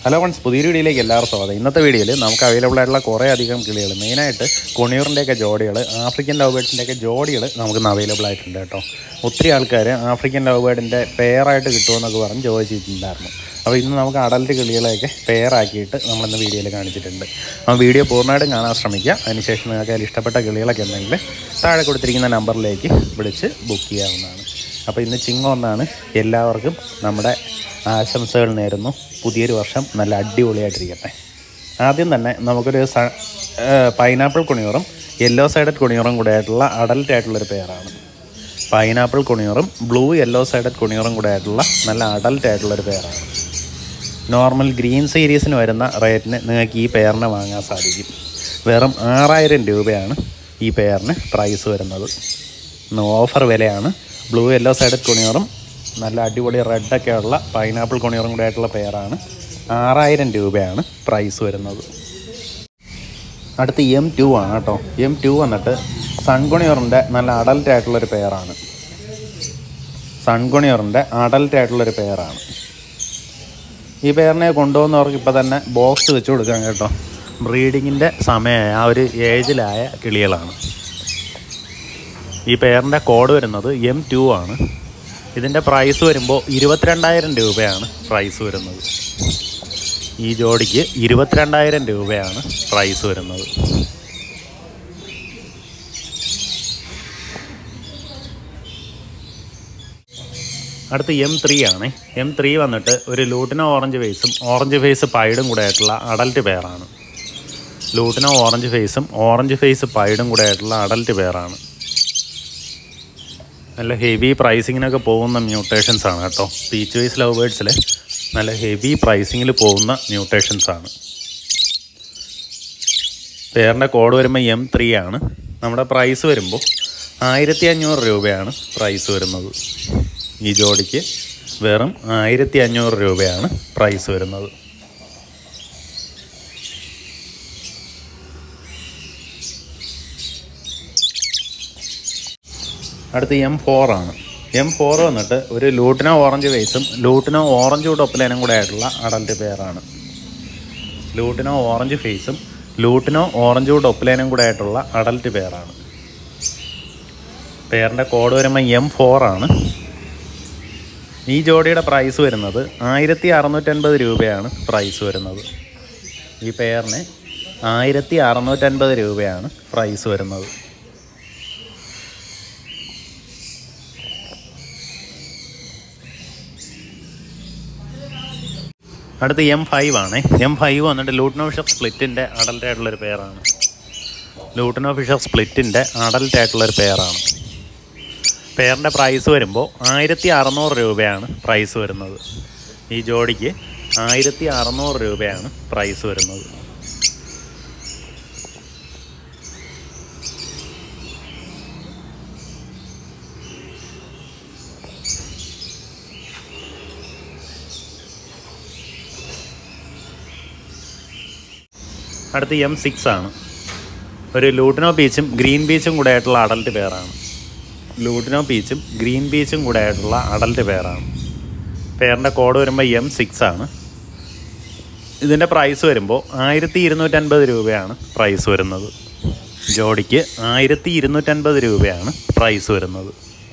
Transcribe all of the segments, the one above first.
hello friends പുതിയൊരു വീഡിയോയിലേക്ക് എല്ലാവർക്കും സ്വാഗതം ഇന്നത്തെ വീഡിയോയിൽ നമുക്ക് അവൈലബിൾ ആയിട്ടുള്ള കുറേ അധികം കിളികൾ മെയിനായിട്ട് കൊണിയൂറിൻ്റെയൊക്കെ ജോഡികൾ ആഫ്രിക്കൻ ലവ് ബേർഡ്സിൻ്റെയൊക്കെ ജോഡികൾ നമുക്ക് അവൈലബിൾ ആയിട്ടുണ്ട് കേട്ടോ ഒത്തിരി ആൾക്കാർ ആഫ്രിക്കൻ ലവ് ബേർഡിൻ്റെ പെയറായിട്ട് കിട്ടുമെന്നൊക്കെ പറഞ്ഞ് ചോദിച്ചിട്ടുണ്ടായിരുന്നു അപ്പോൾ ഇന്ന് നമുക്ക് അഡൽറ്റ് കിളികളെയൊക്കെ പെയറാക്കിയിട്ട് നമ്മളിന്ന് വീഡിയോയിൽ കാണിച്ചിട്ടുണ്ട് അപ്പോൾ വീഡിയോ പൂർണ്ണമായിട്ടും കാണാൻ ശ്രമിക്കുക അതിനുശേഷം നിങ്ങൾക്ക് അതിൽ ഇഷ്ടപ്പെട്ട കിളികളൊക്കെ ഉണ്ടെങ്കിൽ താഴെ കൊടുത്തിരിക്കുന്ന നമ്പറിലേക്ക് വിളിച്ച് ബുക്ക് ചെയ്യാവുന്നതാണ് അപ്പോൾ ഇന്ന് ചിങ്ങം ഒന്നാണ് എല്ലാവർക്കും നമ്മുടെ ആശംസകൾ നേരുന്നു പുതിയൊരു വർഷം നല്ല അടിപൊളിയായിട്ടിരിക്കട്ടെ ആദ്യം തന്നെ നമുക്കൊരു സ പൈനാപ്പിൾ കുണിയൂറും യെല്ലോ സൈഡഡ് കുണിയൂറും കൂടെ ആയിട്ടുള്ള അഡൽറ്റ് ആയിട്ടുള്ളൊരു പെയറാണ് പൈനാപ്പിൾ കുണിയൂറും ബ്ലൂ യെല്ലോ സൈഡഡ് കുണിയൂറും കൂടെ ആയിട്ടുള്ള നല്ല അഡൽറ്റ് ആയിട്ടുള്ളൊരു പെയറാണ് നോർമൽ ഗ്രീൻ സീരീസിന് വരുന്ന റേറ്റിന് നിങ്ങൾക്ക് ഈ പെയറിനെ വാങ്ങാൻ സാധിക്കും വെറും ആറായിരം രൂപയാണ് ഈ പെയറിന് പ്രൈസ് വരുന്നത് ഇന്ന് ഓഫർ വിലയാണ് ബ്ലൂ യെല്ലോ സൈഡഡ് കുണിയറും നല്ല അടിപൊളി റെഡൊക്കെ ഉള്ള പൈനാപ്പിൾ കുണിയറും കൂടെ ആയിട്ടുള്ള പെയറാണ് ആറായിരം രൂപയാണ് പ്രൈസ് വരുന്നത് അടുത്ത് എം ടു ആണ് കേട്ടോ എം ടു വന്നിട്ട് സൺകുണിയറിൻ്റെ നല്ല അഡൽറ്റ് ആയിട്ടുള്ളൊരു പെയറാണ് സൺകുണിയറിൻ്റെ അഡൽറ്റ് ആയിട്ടുള്ളൊരു പെയറാണ് ഈ പെയറിനെ കൊണ്ടുപോകുന്നവർക്ക് ഇപ്പോൾ തന്നെ ബോക്സ് വെച്ച് കൊടുക്കാം കേട്ടോ ബ്രീഡിങ്ങിൻ്റെ സമയമായ ആ ഒരു ഏജിലായ കിളികളാണ് ഈ പെയറിൻ്റെ കോഡ് വരുന്നത് എം ടു ആണ് ഇതിൻ്റെ പ്രൈസ് വരുമ്പോൾ ഇരുപത്തിരണ്ടായിരം രൂപയാണ് പ്രൈസ് വരുന്നത് ഈ ജോഡിക്ക് ഇരുപത്തിരണ്ടായിരം രൂപയാണ് പ്രൈസ് വരുന്നത് അടുത്ത് എം ത്രീ ആണ് എം ത്രീ വന്നിട്ട് ഒരു ലൂട്ടിനോ ഓറഞ്ച് ഫേസും ഓറഞ്ച് ഫേസ് പൈഡും കൂടെ ആയിട്ടുള്ള അഡൽറ്റ് പെയറാണ് ലൂട്ടിനോ ഓറഞ്ച് ഫേസും ഓറഞ്ച് ഫേസ് പൈഡും കൂടെ ആയിട്ടുള്ള അഡൽറ്റ് പെയറാണ് നല്ല ഹെവി പ്രൈസിങ്ങിനൊക്കെ പോകുന്ന മ്യൂട്ടേഷൻസ് ആണ് കേട്ടോ പീച്ച് വൈസ് ലവ് ബേർഡ്സിൽ നല്ല ഹെവി പ്രൈസിങ്ങിൽ പോകുന്ന മ്യൂട്ടേഷൻസ് ആണ് പേരിൻ്റെ കോഡ് വരുമ്പോൾ എം ത്രീ ആണ് നമ്മുടെ പ്രൈസ് വരുമ്പോൾ ആയിരത്തി അഞ്ഞൂറ് രൂപയാണ് പ്രൈസ് വരുന്നത് ഈ ജോഡിക്ക് വെറും ആയിരത്തി അഞ്ഞൂറ് രൂപയാണ് പ്രൈസ് വരുന്നത് അടുത്ത് എം ഫോർ ആണ് എം ഫോർ വന്നിട്ട് ഒരു ലൂട്ടിനോ ഓറഞ്ച് വേസും ലൂട്ടിനോ ഓറഞ്ച് ടൊപ്പിലേനും കൂടെ ആയിട്ടുള്ള അഡൽറ്റ് പെയറാണ് ലൂട്ടിനോ ഓറഞ്ച് ഫേസും ലൂട്ടിനോ ഓറഞ്ച് ടൊപ്പിലേനും കൂടെ ആയിട്ടുള്ള അഡൽറ്റ് പെയറാണ് പെയറിൻ്റെ കോഡ് വരുമ്പോൾ എം ഫോർ ആണ് ഈ ജോഡിയുടെ പ്രൈസ് വരുന്നത് ആയിരത്തി അറുന്നൂറ്റൻപത് രൂപയാണ് പ്രൈസ് വരുന്നത് ഈ പെയറിന് ആയിരത്തി അറുന്നൂറ്റൻപത് രൂപയാണ് പ്രൈസ് വരുന്നത് അടുത്ത് എം ഫൈവ് ആണ് എം ഫൈവ് വന്നിട്ട് ലൂട്ടിനോ ഫിഷർ സ്പ്ലിറ്റിൻ്റെ അഡൽറ്റ് ആയിട്ടുള്ളൊരു പെയറാണ് ലൂട്ടിനോ ഫിഷർ സ്പ്ലിറ്റിൻ്റെ അഡൽറ്റ് ആയിട്ടുള്ളൊരു പെയറാണ് പെയറിൻ്റെ പ്രൈസ് വരുമ്പോൾ ആയിരത്തി അറുന്നൂറ് രൂപയാണ് പ്രൈസ് വരുന്നത് ഈ ജോഡിക്ക് ആയിരത്തി അറുന്നൂറ് രൂപയാണ് പ്രൈസ് വരുന്നത് അടുത്ത് എം സിക്സ് ആണ് ഒരു ലൂട്ടിനോ പീച്ചും ഗ്രീൻ പീച്ചും കൂടെ ആയിട്ടുള്ള അഡൽറ്റ് പെയറാണ് ലൂട്ടിനോ പീച്ചും ഗ്രീൻ പീച്ചും കൂടെ ആയിട്ടുള്ള അഡൽറ്റ് പെയറാണ് പെയറിൻ്റെ കോഡ് വരുമ്പോൾ എം സിക്സ് ആണ് ഇതിൻ്റെ പ്രൈസ് വരുമ്പോൾ ആയിരത്തി ഇരുന്നൂറ്റൻപത് രൂപയാണ് പ്രൈസ് വരുന്നത് ജോഡിക്ക് ആയിരത്തി ഇരുന്നൂറ്റൻപത് രൂപയാണ് പ്രൈസ് വരുന്നത്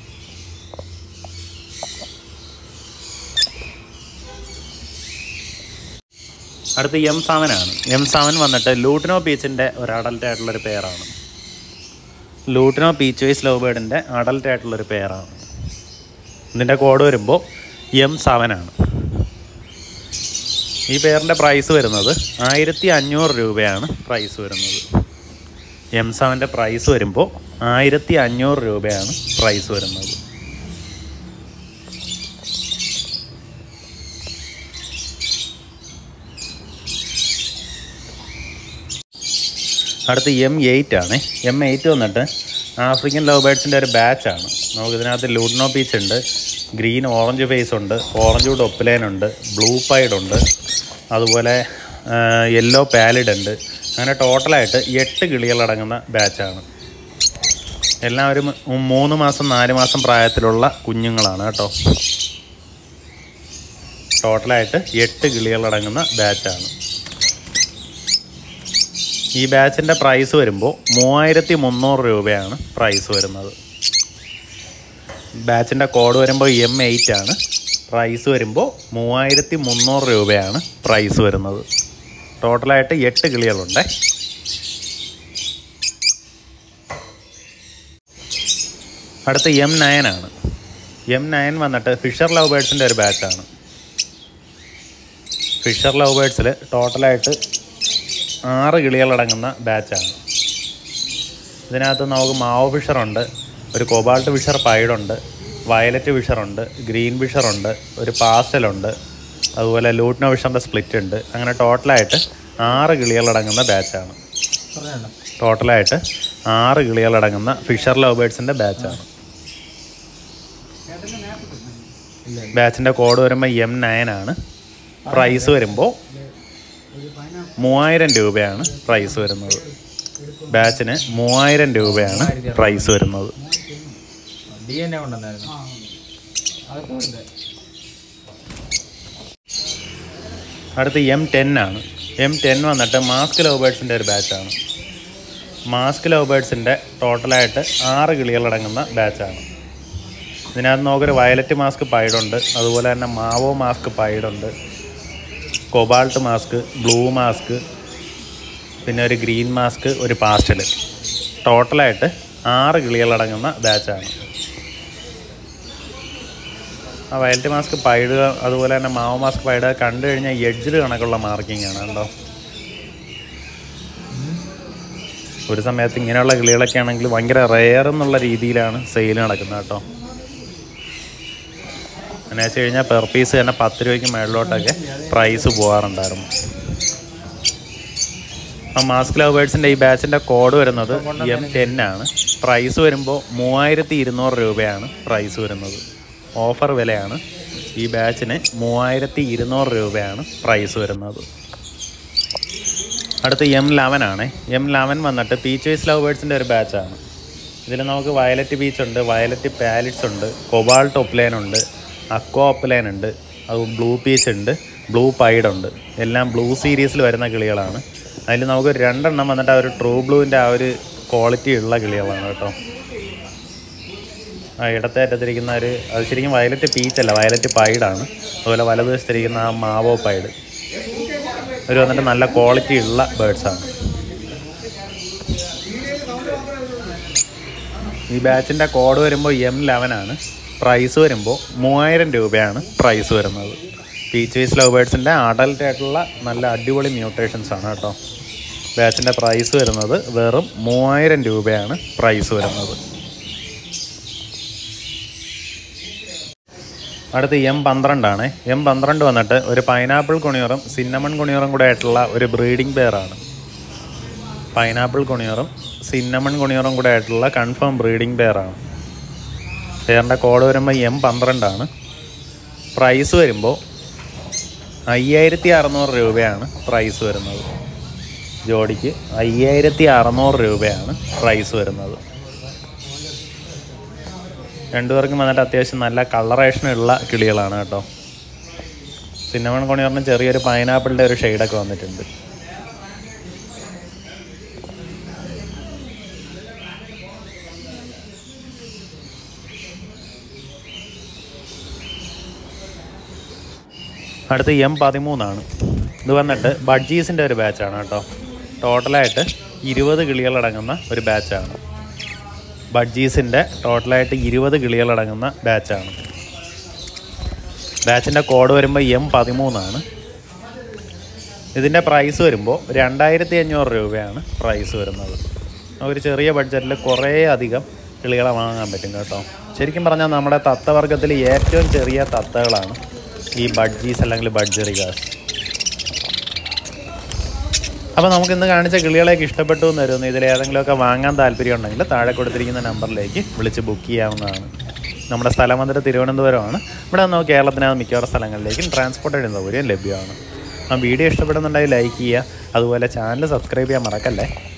അടുത്ത് എം സെവൻ ആണ് എം സെവൻ വന്നിട്ട് ലൂട്ടിനോ പീച്ചിൻ്റെ ഒരു അഡൽറ്റ് ആയിട്ടുള്ളൊരു പെയറാണ് ലൂട്ടിനോ പീച്ച് വൈസ് ലവ് ബേർഡിൻ്റെ അഡൽറ്റ് ആയിട്ടുള്ളൊരു പെയറാണ് ഇതിൻ്റെ കോഡ് വരുമ്പോൾ എം സെവൻ ആണ് ഈ പെയറിൻ്റെ പ്രൈസ് വരുന്നത് ആയിരത്തി അഞ്ഞൂറ് രൂപയാണ് പ്രൈസ് വരുന്നത് എം സെവൻ്റെ പ്രൈസ് വരുമ്പോൾ ആയിരത്തി അഞ്ഞൂറ് രൂപയാണ് പ്രൈസ് വരുന്നത് അടുത്ത് എം എയ്റ്റ് ആണ് എം എയ്റ്റ് വന്നിട്ട് ആഫ്രിക്കൻ ലവ് ബേർഡ്സിൻ്റെ ഒരു ബാച്ചാണ് നമുക്ക് ഇതിനകത്ത് ലൂഡിനോ പീച്ച് ഉണ്ട് ഗ്രീൻ ഓറഞ്ച് ഫേസ് ഉണ്ട് ഓറഞ്ച് വുഡ് ഒപ്പിലൈൻ ഉണ്ട് ബ്ലൂ പൈഡ് ഉണ്ട് അതുപോലെ യെല്ലോ പാലിഡ് ഉണ്ട് അങ്ങനെ ടോട്ടലായിട്ട് എട്ട് കിളികളടങ്ങുന്ന ബാച്ചാണ് എല്ലാവരും മൂന്ന് മാസം നാല് മാസം പ്രായത്തിലുള്ള കുഞ്ഞുങ്ങളാണ് കേട്ടോ ടോട്ടലായിട്ട് എട്ട് കിളികളടങ്ങുന്ന ബാച്ചാണ് ഈ ബാച്ചിൻ്റെ പ്രൈസ് വരുമ്പോൾ മൂവായിരത്തി മുന്നൂറ് രൂപയാണ് പ്രൈസ് വരുന്നത് ബാച്ചിൻ്റെ കോഡ് വരുമ്പോൾ എം എയ്റ്റ് ആണ് പ്രൈസ് വരുമ്പോൾ മൂവായിരത്തി മുന്നൂറ് രൂപയാണ് പ്രൈസ് വരുന്നത് ടോട്ടലായിട്ട് എട്ട് കിളികളുണ്ട് അടുത്ത എം നയൻ ആണ് എം നയൻ വന്നിട്ട് ഫിഷർ ലവ് ബേഡ്സിൻ്റെ ഒരു ബാച്ചാണ് ഫിഷർ ലവ് ബേഡ്സിൽ ടോട്ടലായിട്ട് ആറ് കിളികളടങ്ങുന്ന ബാച്ചാണ് ഇതിനകത്ത് നമുക്ക് മാവോ ഫിഷറുണ്ട് ഒരു കൊബാൾട്ട് ഫിഷർ പൈഡുണ്ട് വയലറ്റ് ഫിഷറുണ്ട് ഗ്രീൻ ഫിഷറുണ്ട് ഒരു പാസ്റ്റലുണ്ട് അതുപോലെ ലൂട്ട്നോ ഫിഷറിൻ്റെ സ്പ്ലിറ്റ് ഉണ്ട് അങ്ങനെ ടോട്ടലായിട്ട് ആറ് കിളികളടങ്ങുന്ന ബാച്ചാണ് ടോട്ടലായിട്ട് ആറ് കിളികളടങ്ങുന്ന ഫിഷർ ലവ് ബേഡ്സിൻ്റെ ബാച്ചാണ് ബാച്ചിൻ്റെ കോഡ് വരുമ്പോൾ എം നയൻ ആണ് പ്രൈസ് വരുമ്പോൾ മൂവായിരം രൂപയാണ് പ്രൈസ് വരുന്നത് ബാച്ചിന് മൂവായിരം രൂപയാണ് പ്രൈസ് വരുന്നത് ഡി എൻ എ കൊണ്ടുവന്നായിരുന്നു അതൊക്കെ ഉണ്ട് അടുത്ത് എം ടെൻ ആണ് എം ടെൻ വന്നിട്ട് മാസ്ക് ലവ് ബേഡ്സിൻ്റെ ഒരു ബാച്ചാണ് മാസ്ക് ലവ് ബേഡ്സിൻ്റെ ടോട്ടലായിട്ട് ആറ് കിളികളടങ്ങുന്ന ബാച്ചാണ് ഇതിനകത്ത് നമുക്കൊരു വയലറ്റ് മാസ്ക് പൈഡുണ്ട് അതുപോലെ തന്നെ മാവോ മാസ്ക് പൈഡുണ്ട് കൊബാൾട്ട് മാസ്ക് ബ്ലൂ മാസ്ക് പിന്നെ ഒരു ഗ്രീൻ മാസ്ക് ഒരു പാസ്റ്റൽ ടോട്ടലായിട്ട് ആറ് കിളികളടങ്ങുന്ന ബാച്ചാണ് ആ വയലറ്റ് മാസ്ക് പൈഡ് അതുപോലെ തന്നെ മാവോ മാസ്ക് പൈഡ് കണ്ടു കഴിഞ്ഞാൽ എഡ്ജിൽ കണക്കുള്ള മാർക്കിംഗ് ആണ് കണ്ടോ ഒരു സമയത്ത് ഇങ്ങനെയുള്ള കിളികളൊക്കെ ആണെങ്കിൽ ഭയങ്കര റെയർ എന്നുള്ള രീതിയിലാണ് സെയിൽ നടക്കുന്നത് കേട്ടോ എന്നു വെച്ച് കഴിഞ്ഞാൽ പെർ പീസ് തന്നെ പത്ത് രൂപയ്ക്ക് മേളിലോട്ടൊക്കെ പ്രൈസ് പോകാറുണ്ടായിരുന്നു ആ മാസ്ക് ലവേഴ്സിൻ്റെ ഈ ബാച്ചിൻ്റെ കോഡ് വരുന്നത് എം ടെൻ ആണ് പ്രൈസ് വരുമ്പോൾ മൂവായിരത്തി ഇരുന്നൂറ് രൂപയാണ് പ്രൈസ് വരുന്നത് ഓഫർ വിലയാണ് ഈ ബാച്ചിന് മൂവായിരത്തി ഇരുന്നൂറ് രൂപയാണ് പ്രൈസ് വരുന്നത് അടുത്ത് എം ലെവൻ ആണ് എം ലെവൻ വന്നിട്ട് പീച്ച് വൈസ് ലവ് ബേഡ്സിൻ്റെ ഒരു ബാച്ചാണ് ഇതിൽ നമുക്ക് വയലറ്റ് ബീച്ച് ഉണ്ട് വയലറ്റ് പാലിറ്റ്സ് ഉണ്ട് കൊബാൾട്ട് ഒപ്ലൈൻ ഉണ്ട് അക്വ ഒപ്ലൈൻ ഉണ്ട് അത് ബ്ലൂ പീച്ച് ഉണ്ട് ബ്ലൂ പൈഡ് ഉണ്ട് എല്ലാം ബ്ലൂ സീരീസിൽ വരുന്ന കിളികളാണ് അതിൽ നമുക്ക് രണ്ടെണ്ണം വന്നിട്ട് ആ ഒരു ട്രൂ ബ്ലൂവിൻ്റെ ആ ഒരു ക്വാളിറ്റി ഉള്ള കിളികളാണ് കേട്ടോ ആ ഇടത്തെ അറ്റത്തിരിക്കുന്ന ഒരു അത് ശരിക്കും വയലറ്റ് പീച്ച് അല്ല വയലറ്റ് പൈഡാണ് അതുപോലെ വലതുവശത്തിരിക്കുന്ന ആ മാവോ പൈഡ് ഒരു വന്നിട്ട് നല്ല ക്വാളിറ്റി ഉള്ള ബേഡ്സാണ് ഈ ബാച്ചിൻ്റെ കോഡ് വരുമ്പോൾ എം ലെവൻ ആണ് പ്രൈസ് വരുമ്പോൾ മൂവായിരം രൂപയാണ് പ്രൈസ് വരുന്നത് പീച്ച് വൈസ് ലവ് ബേഡ്സിൻ്റെ അഡൽട്ട് ആയിട്ടുള്ള നല്ല അടിപൊളി മ്യൂട്ടേഷൻസ് ആണ് കേട്ടോ ബാച്ചിൻ്റെ പ്രൈസ് വരുന്നത് വെറും മൂവായിരം രൂപയാണ് പ്രൈസ് വരുന്നത് അടുത്ത് എം പന്ത്രണ്ടാണ് എം പന്ത്രണ്ട് വന്നിട്ട് ഒരു പൈനാപ്പിൾ കുണിയറും സിന്നമൺ കുണിയറും കൂടെ ആയിട്ടുള്ള ഒരു ബ്രീഡിംഗ് പെയറാണ് പൈനാപ്പിൾ കുണിയറും സിന്നമൺ കുണിയറും കൂടെ ആയിട്ടുള്ള കൺഫേം ബ്രീഡിംഗ് പെയറാണ് പെയറിൻ്റെ കോഡ് വരുമ്പോൾ എം പന്ത്രണ്ടാണ് പ്രൈസ് വരുമ്പോൾ അയ്യായിരത്തി അറുന്നൂറ് രൂപയാണ് പ്രൈസ് വരുന്നത് ജോഡിക്ക് അയ്യായിരത്തി അറുന്നൂറ് രൂപയാണ് പ്രൈസ് വരുന്നത് രണ്ടുപേർക്കും വന്നിട്ട് അത്യാവശ്യം നല്ല കളറേഷനുള്ള കിളികളാണ് കേട്ടോ സിന്നമൺ കൊണിയറിന് ചെറിയൊരു പൈനാപ്പിളിൻ്റെ ഒരു ഷെയ്ഡൊക്കെ വന്നിട്ടുണ്ട് അടുത്ത് എം പതിമൂന്നാണ് ഇത് വന്നിട്ട് ബഡ്ജീസിൻ്റെ ഒരു ബാച്ചാണ് കേട്ടോ ടോട്ടലായിട്ട് ഇരുപത് കിളികളടങ്ങുന്ന ഒരു ബാച്ചാണ് ബഡ്ജീസിൻ്റെ ടോട്ടലായിട്ട് ഇരുപത് കിളികളടങ്ങുന്ന ബാച്ചാണ് ബാച്ചിൻ്റെ കോഡ് വരുമ്പോൾ എം പതിമൂന്നാണ് ഇതിൻ്റെ പ്രൈസ് വരുമ്പോൾ രണ്ടായിരത്തി അഞ്ഞൂറ് രൂപയാണ് പ്രൈസ് വരുന്നത് ഒരു ചെറിയ ബഡ്ജറ്റിൽ കുറേ അധികം കിളികളെ വാങ്ങാൻ പറ്റും കേട്ടോ ശരിക്കും പറഞ്ഞാൽ നമ്മുടെ തത്തവർഗത്തിൽ ഏറ്റവും ചെറിയ തത്തകളാണ് ഈ ബഡ്ജീസ് അല്ലെങ്കിൽ ബഡ്ജറികാസ് അപ്പോൾ നമുക്ക് ഇന്ന് കാണിച്ച കിളികളെയൊക്കെ ഇഷ്ടപ്പെട്ടു എന്ന് വരുന്നു ഇതിൽ ഏതെങ്കിലുമൊക്കെ വാങ്ങാൻ താല്പര്യം ഉണ്ടെങ്കിൽ താഴെ കൊടുത്തിരിക്കുന്ന നമ്പറിലേക്ക് വിളിച്ച് ബുക്ക് ചെയ്യാവുന്നതാണ് നമ്മുടെ സ്ഥലം വന്നിട്ട് തിരുവനന്തപുരമാണ് ഇവിടെ നിന്ന് കേരളത്തിനകത്ത് മിക്കവാറും സ്ഥലങ്ങളിലേക്കും ട്രാൻസ്പോർട്ടേഷൻ സൗകര്യം ലഭ്യമാണ് ആ വീഡിയോ ഇഷ്ടപ്പെടുന്നുണ്ടെങ്കിൽ ലൈക്ക് ചെയ്യുക അതുപോലെ ചാനൽ സബ്സ്ക്രൈബ് ചെയ്യാൻ മറക്കല്ലേ